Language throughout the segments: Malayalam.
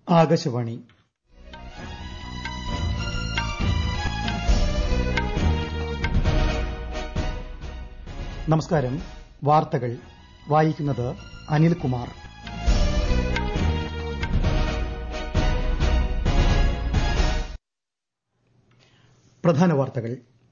ആകാശവാണി നമസ്കാരം വാർത്തകൾ വായിക്കുന്നത് അനിൽകുമാർ പ്രധാന വാർത്തകൾ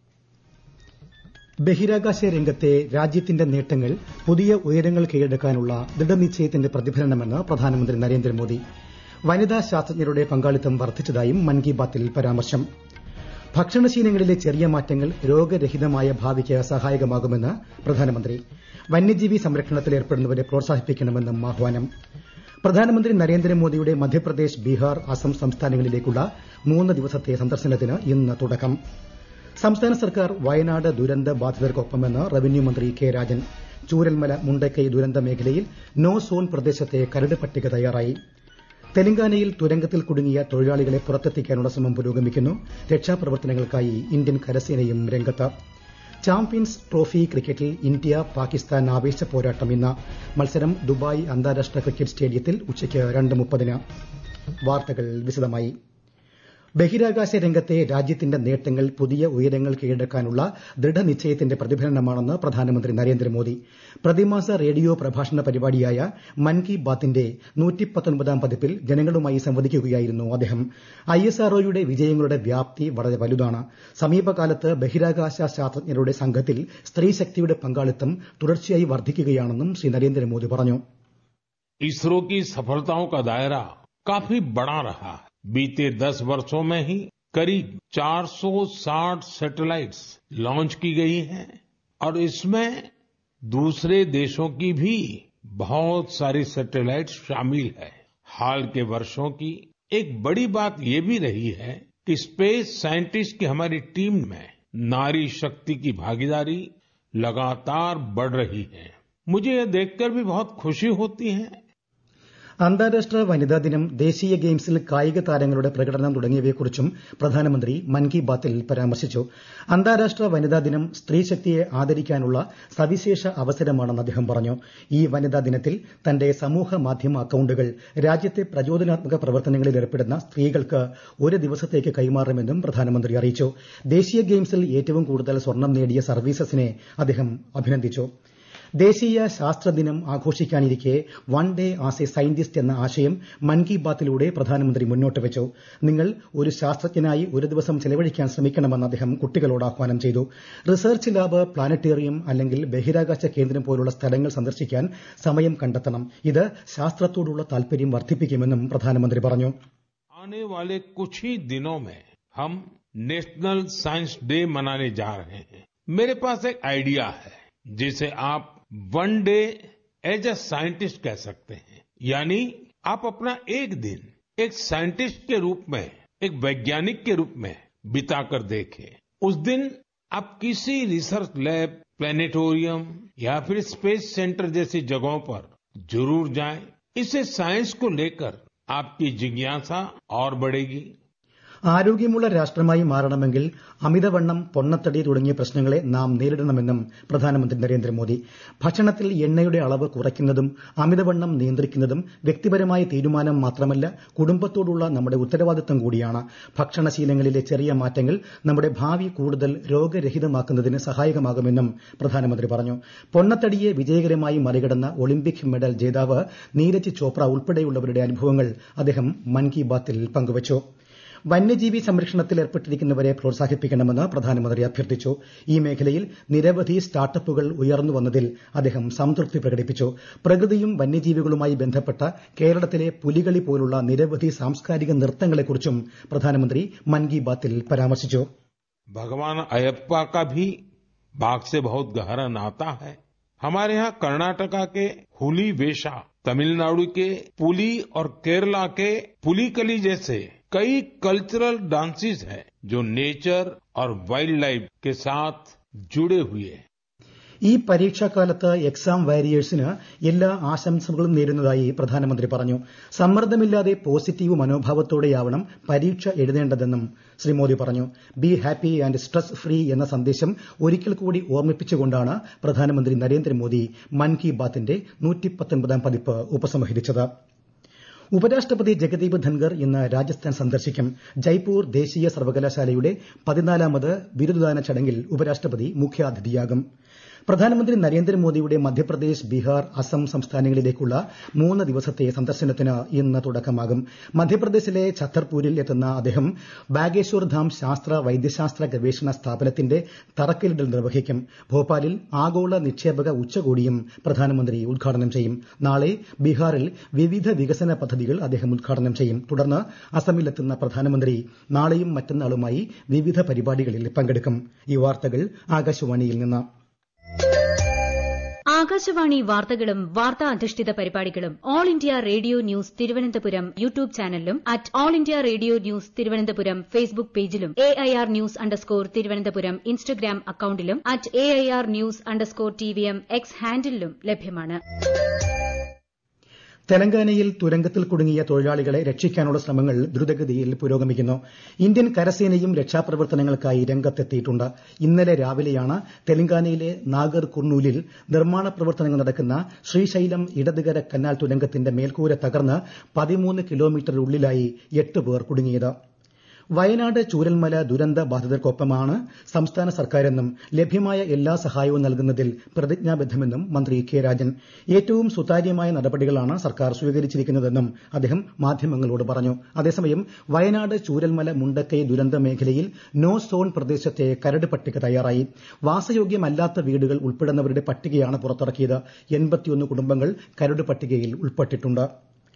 ബഹിരാകാശ രംഗത്തെ രാജ്യത്തിന്റെ നേട്ടങ്ങൾ പുതിയ ഉയരങ്ങൾ കീഴടക്കാനുള്ള ദൃഢനിശ്ചയത്തിന്റെ പ്രതിഫലനമെന്ന് പ്രധാനമന്ത്രി നരേന്ദ്രമോദി വനിതാ ശാസ്ത്രജ്ഞരുടെ പങ്കാളിത്തം വർദ്ധിച്ചതായും മൻ കി ബാത്തിൽ പരാമർശം ഭക്ഷണശീലങ്ങളിലെ ചെറിയ മാറ്റങ്ങൾ രോഗരഹിതമായ ഭാവിക്ക് സഹായകമാകുമെന്ന് പ്രധാനമന്ത്രി വന്യജീവി സംരക്ഷണത്തിൽ ഏർപ്പെടുന്നവരെ പ്രോത്സാഹിപ്പിക്കണമെന്നും ആഹ്വാനം പ്രധാനമന്ത്രി നരേന്ദ്രമോദിയുടെ മധ്യപ്രദേശ് ബീഹാർ അസം സംസ്ഥാനങ്ങളിലേക്കുള്ള മൂന്ന് ദിവസത്തെ സന്ദർശനത്തിന് ഇന്ന് തുടക്കം സംസ്ഥാന സർക്കാർ വയനാട് ദുരന്ത ബാധിതർക്കൊപ്പമെന്ന് റവന്യൂ മന്ത്രി കെ രാജൻ ചൂരൽമല മുണ്ടക്കൈ ദുരന്ത മേഖലയിൽ നോ സോൺ പ്രദേശത്തെ കരട് പട്ടിക തയ്യാറായി തെലങ്കാനയിൽ തുരങ്കത്തിൽ കുടുങ്ങിയ തൊഴിലാളികളെ പുറത്തെത്തിക്കാനുള്ള ശ്രമം പുരോഗമിക്കുന്നു രക്ഷാപ്രവർത്തനങ്ങൾക്കായി ഇന്ത്യൻ കരസേനയും രംഗത്ത് ചാമ്പ്യൻസ് ട്രോഫി ക്രിക്കറ്റിൽ ഇന്ത്യ പാകിസ്ഥാൻ ആവേശ പോരാട്ടം ഇന്ന് മത്സരം ദുബായ് അന്താരാഷ്ട്ര ക്രിക്കറ്റ് സ്റ്റേഡിയത്തിൽ ഉച്ചയ്ക്ക് രണ്ട് മുപ്പതിന് വാർത്തകൾ വിശദമായി ബഹിരാകാശ രംഗത്തെ രാജ്യത്തിന്റെ നേട്ടങ്ങൾ പുതിയ ഉയരങ്ങൾ കീഴടക്കാനുള്ള ദൃഢനിശ്ചയത്തിന്റെ പ്രതിഫലനമാണെന്ന് പ്രധാനമന്ത്രി നരേന്ദ്രമോദി പ്രതിമാസ റേഡിയോ പ്രഭാഷണ പരിപാടിയായ മൻ കി ബാത്തിന്റെ നൂറ്റിപ്പത്തൊൻപതാം പതിപ്പിൽ ജനങ്ങളുമായി സംവദിക്കുകയായിരുന്നു അദ്ദേഹം ഐഎസ്ആർഒയുടെ വിജയങ്ങളുടെ വ്യാപ്തി വളരെ വലുതാണ് സമീപകാലത്ത് ബഹിരാകാശ ശാസ്ത്രജ്ഞരുടെ സംഘത്തിൽ സ്ത്രീശക്തിയുടെ പങ്കാളിത്തം തുടർച്ചയായി വർദ്ധിക്കുകയാണെന്നും ശ്രീ നരേന്ദ്രമോദി പറഞ്ഞു इसरो की सफलताओं का दायरा काफी बड़ा रहा है बीते दस वर्षों में ही करीब 460 सैटेलाइट्स लॉन्च की गई हैं और इसमें दूसरे देशों की भी बहुत सारी सैटेलाइट्स शामिल है हाल के वर्षों की एक बड़ी बात ये भी रही है कि स्पेस साइंटिस्ट की हमारी टीम में नारी शक्ति की भागीदारी लगातार बढ़ रही है मुझे यह देखकर भी बहुत खुशी होती है അന്താരാഷ്ട്ര വനിതാ ദിനം ദേശീയ ഗെയിംസിൽ കായിക താരങ്ങളുടെ പ്രകടനം തുടങ്ങിയവയെക്കുറിച്ചും പ്രധാനമന്ത്രി മൻ കി ബാത്തിൽ പരാമർശിച്ചു അന്താരാഷ്ട്ര വനിതാ ദിനം സ്ത്രീശക്തിയെ ആദരിക്കാനുള്ള സവിശേഷ അവസരമാണെന്ന് അദ്ദേഹം പറഞ്ഞു ഈ വനിതാ ദിനത്തിൽ തന്റെ സമൂഹ മാധ്യമ അക്കൌണ്ടുകൾ രാജ്യത്തെ പ്രചോദനാത്മക പ്രവർത്തനങ്ങളിൽ ഏർപ്പെടുന്ന സ്ത്രീകൾക്ക് ഒരു ദിവസത്തേക്ക് കൈമാറുമെന്നും പ്രധാനമന്ത്രി അറിയിച്ചു ദേശീയ ഗെയിംസിൽ ഏറ്റവും കൂടുതൽ സ്വർണം നേടിയ സർവീസസിനെ അദ്ദേഹം അഭിനന്ദിച്ചു ദേശീയ ശാസ്ത്രദിനം ആഘോഷിക്കാനിരിക്കെ one day as a scientist എന്ന ആശയം മൻ കി ബാത്തിലൂടെ പ്രധാനമന്ത്രി മുന്നോട്ട് വെച്ചു നിങ്ങൾ ഒരു ശാസ്ത്രജ്ഞനായി ഒരു ദിവസം ചെലവഴിക്കാൻ ശ്രമിക്കണമെന്ന് അദ്ദേഹം കുട്ടികളോട് ആഹ്വാനം ചെയ്തു റിസർച്ച് ലാബ് പ്ലാനറ്റേറിയം അല്ലെങ്കിൽ ബഹിരാകാശ കേന്ദ്രം പോലുള്ള സ്ഥലങ്ങൾ സന്ദർശിക്കാൻ സമയം കണ്ടെത്തണം ഇത് ശാസ്ത്രത്തോടുള്ള താൽപര്യം വർദ്ധിപ്പിക്കുമെന്നും പ്രധാനമന്ത്രി പറഞ്ഞു आने वाले कुछ ही दिनों में हम नेशनल साइंस डे मनाने जा रहे हैं मेरे पास एक आइडिया है जिसे आप one day as a scientist कह सकते हैं यानी आप अपना एक दिन एक साइंटिस्ट के रूप में एक वैज्ञानिक के रूप में बिताकर देखें उस दिन आप किसी रिसर्च लैब प्लेनेटोरियम या फिर स्पेस सेंटर जैसी जगहों पर जरूर जाएं इससे साइंस को लेकर आपकी जिज्ञासा और बढ़ेगी ആരോഗ്യമുള്ള രാഷ്ട്രമായി മാറണമെങ്കിൽ അമിതവണ്ണം പൊണ്ണത്തടി തുടങ്ങിയ പ്രശ്നങ്ങളെ നാം നേരിടണമെന്നും പ്രധാനമന്ത്രി നരേന്ദ്രമോദി ഭക്ഷണത്തിൽ എണ്ണയുടെ അളവ് കുറയ്ക്കുന്നതും അമിതവണ്ണം നിയന്ത്രിക്കുന്നതും വ്യക്തിപരമായ തീരുമാനം മാത്രമല്ല കുടുംബത്തോടുള്ള നമ്മുടെ ഉത്തരവാദിത്തം കൂടിയാണ് ഭക്ഷണശീലങ്ങളിലെ ചെറിയ മാറ്റങ്ങൾ നമ്മുടെ ഭാവി കൂടുതൽ രോഗരഹിതമാക്കുന്നതിന് സഹായകമാകുമെന്നും പ്രധാനമന്ത്രി പറഞ്ഞു പൊണ്ണത്തടിയെ വിജയകരമായി മറികടന്ന ഒളിമ്പിക് മെഡൽ ജേതാവ് നീരജ് ചോപ്ര ഉൾപ്പെടെയുള്ളവരുടെ അനുഭവങ്ങൾ അദ്ദേഹം മൻ കി ബാത്തിൽ പങ്കുവച്ചു വന്യജീവി സംരക്ഷണത്തിൽ ഏർപ്പെട്ടിരിക്കുന്നവരെ പ്രോത്സാഹിപ്പിക്കണമെന്ന് പ്രധാനമന്ത്രി അഭ്യർത്ഥിച്ചു ഈ മേഖലയിൽ നിരവധി സ്റ്റാർട്ടപ്പുകൾ ഉയർന്നു വന്നതിൽ അദ്ദേഹം സംതൃപ്തി പ്രകടിപ്പിച്ചു പ്രകൃതിയും വന്യജീവികളുമായി ബന്ധപ്പെട്ട കേരളത്തിലെ പുലികളി പോലുള്ള നിരവധി സാംസ്കാരിക നൃത്തങ്ങളെക്കുറിച്ചും പ്രധാനമന്ത്രി മൻ കി ബാത്തിൽ പരാമർശിച്ചു भगवान अयप्पा का भी बाघ से बहुत गहरा नाता है हमारे यहाँ कर्नाटका के हुली वेशा तमिलनाडु के पुली और केरला के पुलिकली जैसे कई कल्चरल डांसेस हैं जो नेचर और वाइल्ड लाइफ के साथ जुड़े हुए हैं ഈ പരീക്ഷാക്കാലത്ത് എക്സാം വാരിയേഴ്സിന് എല്ലാ ആശംസകളും നേരുന്നതായി പ്രധാനമന്ത്രി പറഞ്ഞു സമ്മർദ്ദമില്ലാതെ പോസിറ്റീവ് മനോഭാവത്തോടെയാവണം പരീക്ഷ എഴുതേണ്ടതെന്നും ശ്രീ മോദി പറഞ്ഞു be happy and stress free എന്ന സന്ദേശം ഒരിക്കൽ കൂടി ഓർമ്മിപ്പിച്ചുകൊണ്ടാണ് പ്രധാനമന്ത്രി നരേന്ദ്രമോദി മൻ കി ബാത്തിന്റെ പതിപ്പ് ഉപസംഹരിച്ചത് ഉപരാഷ്ട്രപതി ജഗദീപ് ധൻകർ ഇന്ന് രാജസ്ഥാൻ സന്ദർശിക്കും ജയ്പൂർ ദേശീയ സർവകലാശാലയുടെ പതിനാലാമത് ബിരുദദാന ചടങ്ങിൽ ഉപരാഷ്ട്രപതി മുഖ്യാതിഥിയാകും പ്രധാനമന്ത്രി നരേന്ദ്രമോദിയുടെ മധ്യപ്രദേശ് ബീഹാർ അസം സംസ്ഥാനങ്ങളിലേക്കുള്ള മൂന്ന് ദിവസത്തെ സന്ദർശനത്തിന് ഇന്ന് തുടക്കമാകും മധ്യപ്രദേശിലെ ഛത്തർപൂരിൽ എത്തുന്ന അദ്ദേഹം ബാഗേശ്വർ ധാം ശാസ്ത്ര വൈദ്യശാസ്ത്ര ഗവേഷണ സ്ഥാപനത്തിന്റെ തറക്കല്ലിടൽ നിർവഹിക്കും ഭോപ്പാലിൽ ആഗോള നിക്ഷേപക ഉച്ചകോടിയും പ്രധാനമന്ത്രി ഉദ്ഘാടനം ചെയ്യും നാളെ ബീഹാറിൽ വിവിധ വികസന പദ്ധതികൾ അദ്ദേഹം ഉദ്ഘാടനം ചെയ്യും തുടർന്ന് അസമിലെത്തുന്ന പ്രധാനമന്ത്രി നാളെയും മറ്റന്നാളുമായി വിവിധ പരിപാടികളിൽ പങ്കെടുക്കും ഈ വാർത്തകൾ ആകാശവാണിയിൽ നിന്ന് ആകാശവാണി വാർത്തകളും വാർത്താ അധിഷ്ഠിത പരിപാടികളും all India radio news Thiruvananthapuram YouTube ചാനലിലും at all India radio news Thiruvananthapuram Facebook പേജിലും A I R news underscore Thiruvananthapuram Instagram അക്കൌണ്ടിലും at A I R news underscore T V M X ഹാൻഡിലും ലഭ്യമാണ് തെലങ്കാനയിൽ തുരങ്കത്തിൽ കുടുങ്ങിയ തൊഴിലാളികളെ രക്ഷിക്കാനുള്ള ശ്രമങ്ങൾ ദ്രുതഗതിയിൽ പുരോഗമിക്കുന്നു ഇന്ത്യൻ കരസേനയും രക്ഷാപ്രവർത്തനങ്ങൾക്കായി രംഗത്തെത്തിയിട്ടുണ്ട് ഇന്നലെ രാവിലെയാണ് തെലങ്കാനയിലെ നാഗർ കുർണൂലിൽ നിർമ്മാണ പ്രവർത്തനങ്ങൾ നടക്കുന്ന ശ്രീശൈലം ഇടതുകര കനാൽ തുരങ്കത്തിന്റെ മേൽക്കൂര തകർന്ന് പതിമൂന്ന് കിലോമീറ്ററിനുള്ളിലായി എട്ട് പേർ കുടുങ്ങിയത് വയനാട് ചൂരൽമല ദുരന്ത ബാധിതർക്കൊപ്പമാണ് സംസ്ഥാന സർക്കാരെന്നും ലഭ്യമായ എല്ലാ സഹായവും നൽകുന്നതിൽ പ്രതിജ്ഞാബദ്ധമെന്നും മന്ത്രി കെ രാജൻ ഏറ്റവും സുതാര്യമായ നടപടികളാണ് സർക്കാർ സ്വീകരിച്ചിരിക്കുന്നതെന്നും അദ്ദേഹം മാധ്യമങ്ങളോട് പറഞ്ഞു അതേസമയം വയനാട് ചൂരൽമല മുണ്ടക്കൈ ദുരന്ത മേഖലയിൽ നോ സോൺ പ്രദേശത്തെ കരട് പട്ടിക തയ്യാറായി വാസയോഗ്യമല്ലാത്ത വീടുകൾ ഉൾപ്പെടുന്നവരുടെ പട്ടികയാണ് പുറത്തിറക്കിയത് എൺപത്തിയൊന്ന് കുടുംബങ്ങൾ കരട് പട്ടികയിൽ ഉൾപ്പെട്ടിട്ടുണ്ട്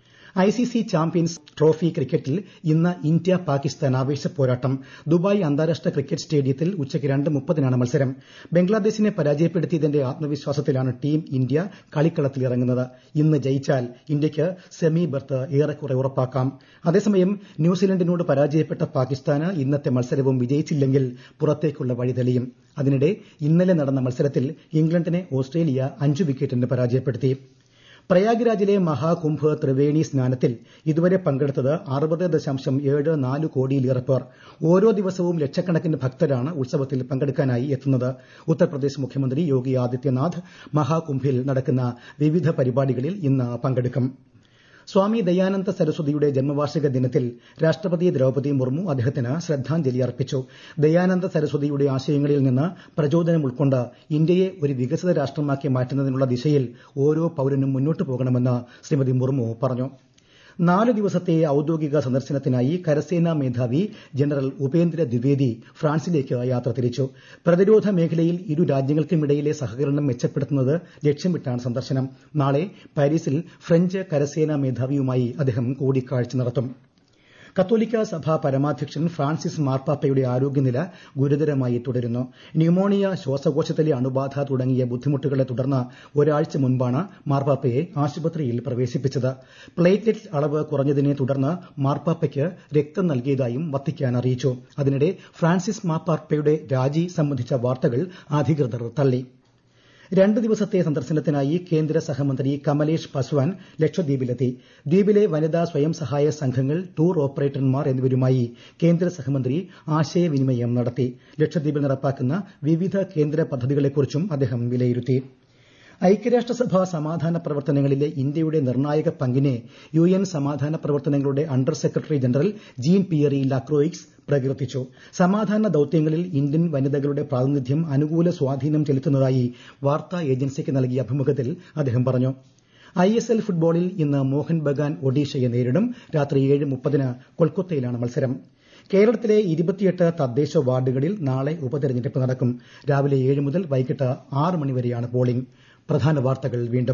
ഐസിസി ചാമ്പ്യൻസ് ട്രോഫി ക്രിക്കറ്റിൽ ഇന്ന് ഇന്ത്യ പാകിസ്ഥാൻ ആവേശ പോരാട്ടം ദുബായ് അന്താരാഷ്ട്ര ക്രിക്കറ്റ് സ്റ്റേഡിയത്തിൽ ഉച്ചയ്ക്ക് രണ്ട് മുപ്പതിനാണ് മത്സരം ബംഗ്ലാദേശിനെ പരാജയപ്പെടുത്തിയതിന്റെ ആത്മവിശ്വാസത്തിലാണ് ടീം ഇന്ത്യ കളിക്കളത്തിലിറങ്ങുന്നത് ഇന്ന് ജയിച്ചാൽ ഇന്ത്യയ്ക്ക് സെമി ബർത്ത് ഏറെക്കുറെ ഉറപ്പാക്കാം അതേസമയം ന്യൂസിലൻഡിനോട് പരാജയപ്പെട്ട പാകിസ്ഥാന് ഇന്നത്തെ മത്സരവും വിജയിച്ചില്ലെങ്കിൽ പുറത്തേക്കുള്ള വഴി തെളിയും അതിനിടെ ഇന്നലെ നടന്ന മത്സരത്തിൽ ഇംഗ്ലണ്ടിനെ ഓസ്ട്രേലിയ അഞ്ച് വിക്കറ്റിന് പരാജയപ്പെടുത്തി പ്രയാഗ്രാജിലെ മഹാകുംഭ് ത്രിവേണി സ്നാനത്തിൽ ഇതുവരെ പങ്കെടുത്തത് അറുപത് ദശാംശം ഏഴ് നാല് കോടിയിലേറെ പേർ ഓരോ ദിവസവും ലക്ഷക്കണക്കിന് ഭക്തരാണ് ഉത്സവത്തിൽ പങ്കെടുക്കാനായി എത്തുന്നത് ഉത്തർപ്രദേശ് മുഖ്യമന്ത്രി യോഗി ആദിത്യനാഥ് മഹാകുംഭിൽ നടക്കുന്ന വിവിധ പരിപാടികളിൽ ഇന്ന് പങ്കെടുക്കും സ്വാമി ദയാനന്ദ സരസ്വതിയുടെ ജന്മവാർഷിക ദിനത്തിൽ രാഷ്ട്രപതി ദ്രൌപദി മുർമു അദ്ദേഹത്തിന് ശ്രദ്ധാഞ്ജലി അർപ്പിച്ചു ദയാനന്ദ സരസ്വതിയുടെ ആശയങ്ങളിൽ നിന്ന് പ്രചോദനം ഉൾക്കൊണ്ട് ഇന്ത്യയെ ഒരു വികസിത രാഷ്ട്രമാക്കി മാറ്റുന്നതിനുള്ള ദിശയിൽ ഓരോ പൌരനും മുന്നോട്ട് പോകണമെന്ന് ശ്രീമതി മുർമു പറഞ്ഞു നാല് ദിവസത്തെ ഔദ്യോഗിക സന്ദർശനത്തിനായി കരസേനാ മേധാവി ജനറൽ ഉപേന്ദ്ര ദ്വിവേദി ഫ്രാൻസിലേക്ക് യാത്ര തിരിച്ചു പ്രതിരോധ മേഖലയിൽ ഇരു രാജ്യങ്ങൾക്കുമിടയിലെ സഹകരണം മെച്ചപ്പെടുത്തുന്നത് ലക്ഷ്യമിട്ടാണ് സന്ദർശനം നാളെ പാരീസിൽ ഫ്രഞ്ച് കരസേനാ മേധാവിയുമായി അദ്ദേഹം കൂടിക്കാഴ്ച നടത്തും കത്തോലിക്ക സഭ പരമാധ്യക്ഷൻ ഫ്രാൻസിസ് മാർപ്പാപ്പയുടെ ആരോഗ്യനില ഗുരുതരമായി തുടരുന്നു ന്യൂമോണിയ ശ്വാസകോശത്തിലെ അണുബാധ തുടങ്ങിയ ബുദ്ധിമുട്ടുകളെ തുടർന്ന് ഒരാഴ്ച മുൻപാണ് മാർപ്പാപ്പയെ ആശുപത്രിയിൽ പ്രവേശിപ്പിച്ചത് പ്ലേറ്റ്ലെറ്റ് അളവ് കുറഞ്ഞതിനെ തുടർന്ന് മാർപ്പാപ്പയ്ക്ക് രക്തം നൽകിയതായും വത്തിക്കാൻ അറിയിച്ചു അതിനിടെ ഫ്രാൻസിസ് മാർപ്പാപ്പയുടെ രാജി സംബന്ധിച്ച വാർത്തകൾ അധികൃതർ തള്ളി രണ്ട് ദിവസത്തെ സന്ദർശനത്തിനായി കേന്ദ്ര സഹമന്ത്രി കമലേഷ് പസ്വാൻ ലക്ഷദ്വീപിലെത്തി ദ്വീപിലെ വനിതാ സ്വയം സഹായ സംഘങ്ങൾ ടൂർ ഓപ്പറേറ്റർമാർ എന്നിവരുമായി കേന്ദ്ര സഹമന്ത്രി ആശയവിനിമയം നടത്തി ലക്ഷദ്വീപിൽ നടപ്പാക്കുന്ന വിവിധ കേന്ദ്ര പദ്ധതികളെക്കുറിച്ചും അദ്ദേഹം വിലയിരുത്തി ഐക്യരാഷ്ട്രസഭ സമാധാന പ്രവർത്തനങ്ങളിലെ ഇന്ത്യയുടെ നിർണായക പങ്കിനെ യു എൻ സമാധാന പ്രവർത്തനങ്ങളുടെ under secretary general Jean Pierre Lacroix പ്രകീർത്തിച്ചു സമാധാന ദൌത്യങ്ങളിൽ ഇന്ത്യൻ വനിതകളുടെ പ്രാതിനിധ്യം അനുകൂല സ്വാധീനം ചെലുത്തുന്നതായി വാർത്താ ഏജൻസിക്ക് നൽകിയ അഭിമുഖത്തിൽ അദ്ദേഹം പറഞ്ഞു ഐ എസ് എൽ ഫുട്ബോളിൽ ഇന്ന് മോഹൻ ബഗാൻ ഒഡീഷയെ നേരിടും രാത്രി ഏഴ് മുപ്പതിന് കൊൽക്കത്തയിലാണ് മത്സരം കേരളത്തിലെ ഇരുപത്തിയെട്ട് തദ്ദേശ വാർഡുകളിൽ നാളെ ഉപതെരഞ്ഞെടുപ്പ് നടക്കും രാവിലെ ഏഴ് മുതൽ വൈകിട്ട് ആറ് മണിവരെയാണ് പോളിംഗ് പ്രധാന വാർത്തകൾ വീണ്ടും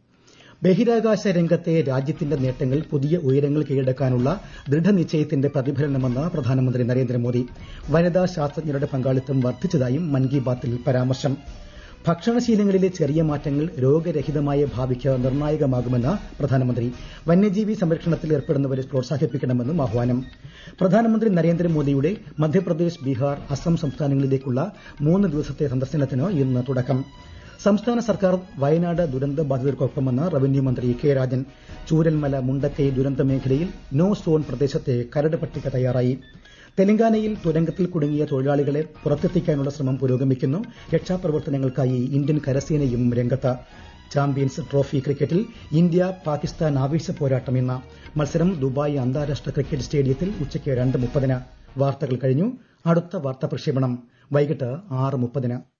ബഹിരാകാശ രംഗത്തെ രാജ്യത്തിന്റെ നേട്ടങ്ങൾ പുതിയ ഉയരങ്ങൾ കീഴടക്കാനുള്ള ദൃഢനിശ്ചയത്തിന്റെ പ്രതിഫലനമെന്ന് പ്രധാനമന്ത്രി നരേന്ദ്രമോദി വനിതാ ശാസ്ത്രജ്ഞരുടെ പങ്കാളിത്തം വർദ്ധിച്ചതായും മൻ കി ബാത്തിൽ പരാമർശം ഭക്ഷണശീലങ്ങളിലെ ചെറിയ മാറ്റങ്ങൾ രോഗരഹിതമായ ഭാവിക്ക് നിർണായകമാകുമെന്ന് പ്രധാനമന്ത്രി വന്യജീവി സംരക്ഷണത്തിൽ ഏർപ്പെടുന്നവരെ പ്രോത്സാഹിപ്പിക്കണമെന്നും ആഹ്വാനം പ്രധാനമന്ത്രി നരേന്ദ്രമോദിയുടെ മധ്യപ്രദേശ് ബീഹാർ അസം സംസ്ഥാനങ്ങളിലേക്കുള്ള മൂന്ന് ദിവസത്തെ സന്ദർശനത്തിന് ഇന്ന് തുടക്കം സംസ്ഥാന സർക്കാർ വയനാട് ദുരന്ത ബാധിതർക്കൊപ്പമെന്ന് റവന്യൂ മന്ത്രി കെ രാജൻ ചൂരൽമല മുണ്ടക്കൈ ദുരന്ത മേഖലയിൽ നോ സോൺ പ്രദേശത്തെ കരട് പട്ടിക തയ്യാറായി തെലങ്കാനയിൽ തുരങ്കത്തിൽ കുടുങ്ങിയ തൊഴിലാളികളെ പുറത്തെത്തിക്കാനുള്ള ശ്രമം പുരോഗമിക്കുന്നു രക്ഷാപ്രവർത്തനങ്ങൾക്കായി ഇന്ത്യൻ കരസേനയും രംഗത്ത് ചാമ്പ്യൻസ് ട്രോഫി ക്രിക്കറ്റിൽ ഇന്ത്യ പാകിസ്ഥാൻ ആവേശ പോരാട്ടം ഇന്ന് മത്സരം ദുബായ് അന്താരാഷ്ട്ര ക്രിക്കറ്റ് സ്റ്റേഡിയത്തിൽ ഉച്ചയ്ക്ക് രണ്ട് മുപ്പതിന് വാർത്തകൾ കഴിഞ്ഞു അടുത്ത വാർത്താ പ്രക്ഷേപണം വൈകിട്ട് ആറ് മുപ്പതിന്